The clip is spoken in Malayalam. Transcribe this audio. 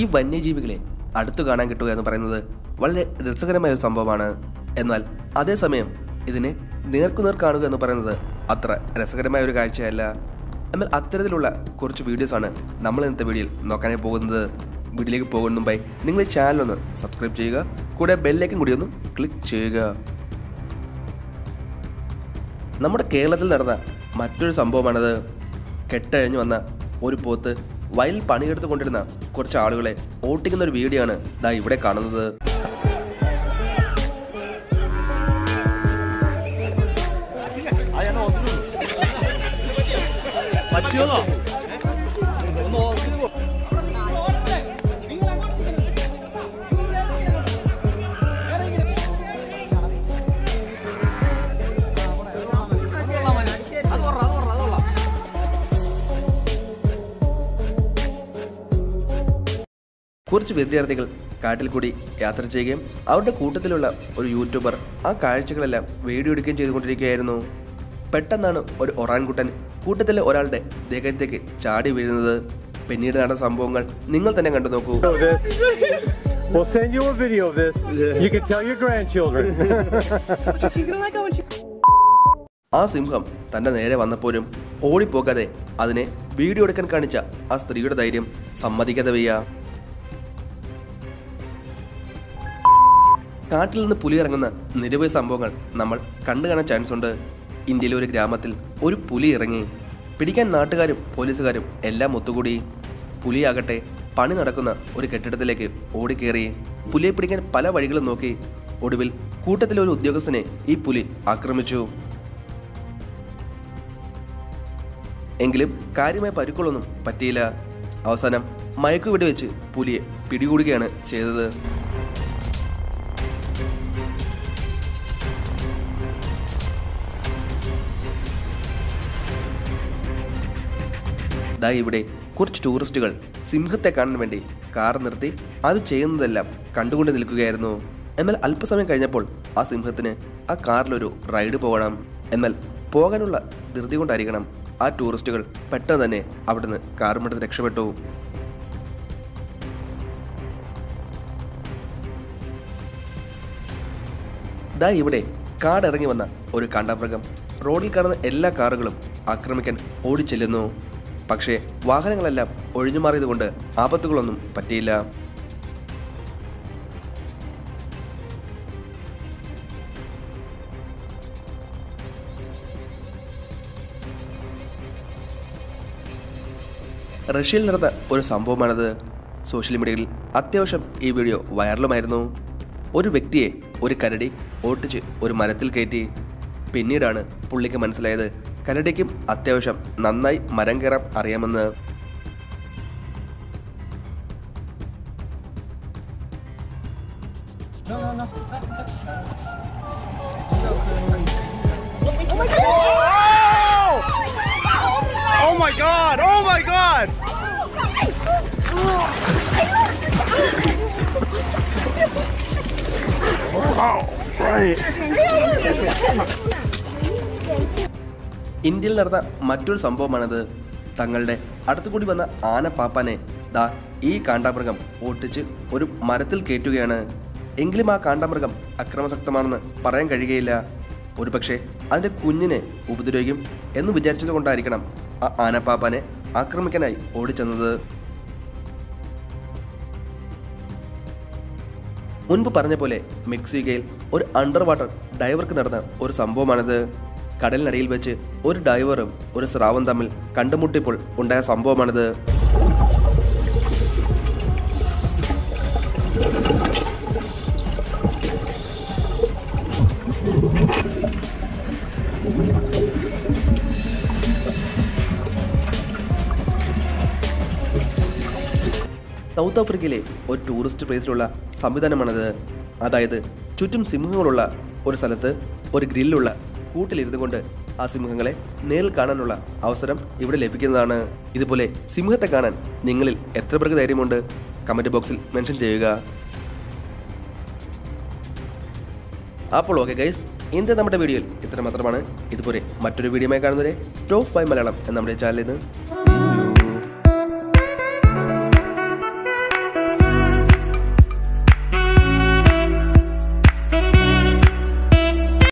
വന്യജീവികളെ അടുത്തു കാണാൻ കിട്ടുക എന്ന് പറയുന്നത് വളരെ രസകരമായ ഒരു സംഭവമാണ് എന്നാൽ അതേസമയം ഇതിനെ നേർക്കുനേർ കാണുക എന്ന് പറയുന്നത് അത്ര രസകരമായ ഒരു കാഴ്ചയല്ല എന്നാൽ അത്തരത്തിലുള്ള കുറച്ച് വീഡിയോസാണ് നമ്മൾ ഇന്നത്തെ വീഡിയോയിൽ നോക്കാനായി പോകുന്നത് വീഡിയോയിലേക്ക് പോകുന്ന മുമ്പായി നിങ്ങൾ ഈ ചാനലൊന്ന് സബ്സ്ക്രൈബ് ചെയ്യുക കൂടെ ബെല്ലേക്കും കൂടി ഒന്ന് ക്ലിക്ക് ചെയ്യുക നമ്മുടെ കേരളത്തിൽ നടന്ന മറ്റൊരു സംഭവമാണത് കെട്ടഴിഞ്ഞു വന്ന ഒരു പോത്ത് വയലിൽ പണിയെടുത്ത് കൊണ്ടിരുന്ന കുറച്ച് ആളുകളെ ഓട്ടിക്കുന്ന ഒരു വീഡിയോ ആണ് ദാ ഇവിടെ കാണുന്നത് പറ്റിയോന്നോ ഒന്ന് ഓർത്തിട്ട് പോ. കുറച്ച് വിദ്യാർത്ഥികൾ കാട്ടിൽ കൂടി യാത്ര ചെയ്യുകയും അവരുടെ കൂട്ടത്തിലുള്ള ഒരു യൂട്യൂബർ ആ കാഴ്ചകളെല്ലാം വീഡിയോ എടുക്കുകയും ചെയ്തുകൊണ്ടിരിക്കുകയായിരുന്നു പെട്ടെന്നാണ് ഒരു ഒറാൻകുട്ടൻ കൂട്ടത്തിലെ ഒരാളുടെ ദേഹത്തേക്ക് ചാടി വീഴുന്നത് പിന്നീട് നടന്ന സംഭവങ്ങൾ നിങ്ങൾ തന്നെ കണ്ടു നോക്കൂ of this. We'll send you a video of this. You can tell your grandchildren. ആ സിംഹം തന്റെ നേരെ വന്നപ്പോഴും ഓടിപ്പോകാതെ അതിനെ വീഡിയോ എടുക്കാൻ കാണിച്ച ആ സ്ത്രീയുടെ ധൈര്യം സമ്മതിക്കാതെ വയ്യ കാട്ടിൽ നിന്ന് പുലി ഇറങ്ങുന്ന നിരവധി സംഭവങ്ങൾ നമ്മൾ കണ്ടു കാണാൻ ചാൻസ് ഉണ്ട് ഇന്ത്യയിലെ ഒരു ഗ്രാമത്തിൽ ഒരു പുലി ഇറങ്ങി പിടിക്കാൻ നാട്ടുകാരും പോലീസുകാരും എല്ലാം ഒത്തുകൂടി പുലിയാകട്ടെ പണി നടക്കുന്ന ഒരു കെട്ടിടത്തിലേക്ക് ഓടിക്കേറി പുലിയെ പിടിക്കാൻ പല വഴികളും നോക്കി ഒടുവിൽ കൂട്ടത്തിലെ ഒരു ഉദ്യോഗസ്ഥനെ ഈ പുലി ആക്രമിച്ചു എങ്കിലും കാര്യമായ പരുക്കളൊന്നും പറ്റിയില്ല അവസാനം മയക്കുവെടി വെച്ച് പുലിയെ പിടികൂടുകയാണ് ചെയ്തത് ദാ ഇവിടെ കുറച്ച് ടൂറിസ്റ്റുകൾ സിംഹത്തെ കാണാൻ വേണ്ടി കാർ നിർത്തി അത് ചെയ്യുന്നതെല്ലാം കണ്ടുകൊണ്ട് നിൽക്കുകയായിരുന്നു എന്നാൽ അല്പസമയം കഴിഞ്ഞപ്പോൾ ആ സിംഹത്തിന് ആ കാറിലൊരു റൈഡ് പോകണം എന്നാൽ പോകാനുള്ള ധൃതി കൊണ്ടായിരിക്കണം ആ ടൂറിസ്റ്റുകൾ പെട്ടെന്ന് തന്നെ അവിടുന്ന് കാറുമെടുത്ത് രക്ഷപ്പെട്ടു ദാ ഇവിടെ കാടിറങ്ങി വന്ന ഒരു കാണ്ടാമൃഗം റോഡിൽ കാണുന്ന എല്ലാ കാറുകളും ആക്രമിക്കാൻ ഓടിച്ചെല്ലുന്നു പക്ഷേ വാഹനങ്ങളെല്ലാം ഒഴിഞ്ഞു മാറിയതുകൊണ്ട് ആപത്തുകളൊന്നും പറ്റിയില്ല റഷ്യയിൽ നടന്ന ഒരു സംഭവമാണത് സോഷ്യൽ മീഡിയയിൽ അത്യാവശ്യം ഈ വീഡിയോ വൈറലുമായിരുന്നു ഒരു വ്യക്തിയെ ഒരു കരടി ഓട്ടിച്ച് ഒരു മരത്തിൽ കയറ്റി പിന്നീടാണ് പുള്ളിക്ക് മനസ്സിലായത് കരടിക്കും അത്യാവശ്യം നന്നായി മരം കയറാൻ അറിയാമെന്ന് Oh my god! Oh my god! ഇന്ത്യയിൽ നടന്ന മറ്റൊരു സംഭവമാണത് തങ്ങളുടെ അടുത്തുകൂടി വന്ന ആനപ്പാപ്പാനെ ദാ ഈ കാണ്ടാമൃഗം ഓട്ടിച്ച് ഒരു മരത്തിൽ കയറ്റുകയാണ് എങ്കിലും ആ കാണ്ടാമൃഗം അക്രമസക്തമാണെന്ന് പറയാൻ കഴിയുകയില്ല ഒരുപക്ഷെ അതിൻ്റെ കുഞ്ഞിനെ ഉപദ്രവിക്കും എന്ന് വിചാരിച്ചത് കൊണ്ടായിരിക്കണം ആ ആനപ്പാപ്പാനെ ആക്രമിക്കാനായി ഓടിച്ചെന്നത് മുൻപ് പറഞ്ഞ പോലെ മെക്സിക്കയിൽ ഒരു അണ്ടർ വാട്ടർ ഡൈവർക്ക് നടന്ന ഒരു സംഭവമാണിത് കടലിനടിയിൽ വെച്ച് ഒരു ഡൈവറും ഒരു സ്രാവും തമ്മിൽ കണ്ടുമുട്ടിയപ്പോൾ ഉണ്ടായ സംഭവമാണിത് സൗത്ത് ആഫ്രിക്കയിലെ ഒരു ടൂറിസ്റ്റ് പ്ലേസിലുള്ള സംവിധാനമാണത് അതായത് ചുറ്റും സിംഹങ്ങളുള്ള ഒരു സ്ഥലത്ത് ഒരു ഗ്രില്ലുള്ള കൂട്ടിലിരുന്നു കൊണ്ട് ആ സിംഹങ്ങളെ നേരിൽ കാണാനുള്ള അവസരം ഇവിടെ ലഭിക്കുന്നതാണ് ഇതുപോലെ സിംഹത്തെ കാണാൻ നിങ്ങളിൽ എത്ര പേർക്ക് ധൈര്യമുണ്ട് കമൻറ്റ് ബോക്സിൽ മെൻഷൻ ചെയ്യുക അപ്പോൾ ഓക്കെ ഗൈസ് ഇന്നത്തെ നമ്മുടെ വീഡിയോയിൽ ഇത്ര മാത്രമാണ് ഇതുപോലെ മറ്റൊരു വീഡിയോയുമായി കാണുന്നവരെ ടോപ്പ് ഫൈവ് മലയാളം എന്ന നമ്മുടെ ചാനലിൽ നിന്ന്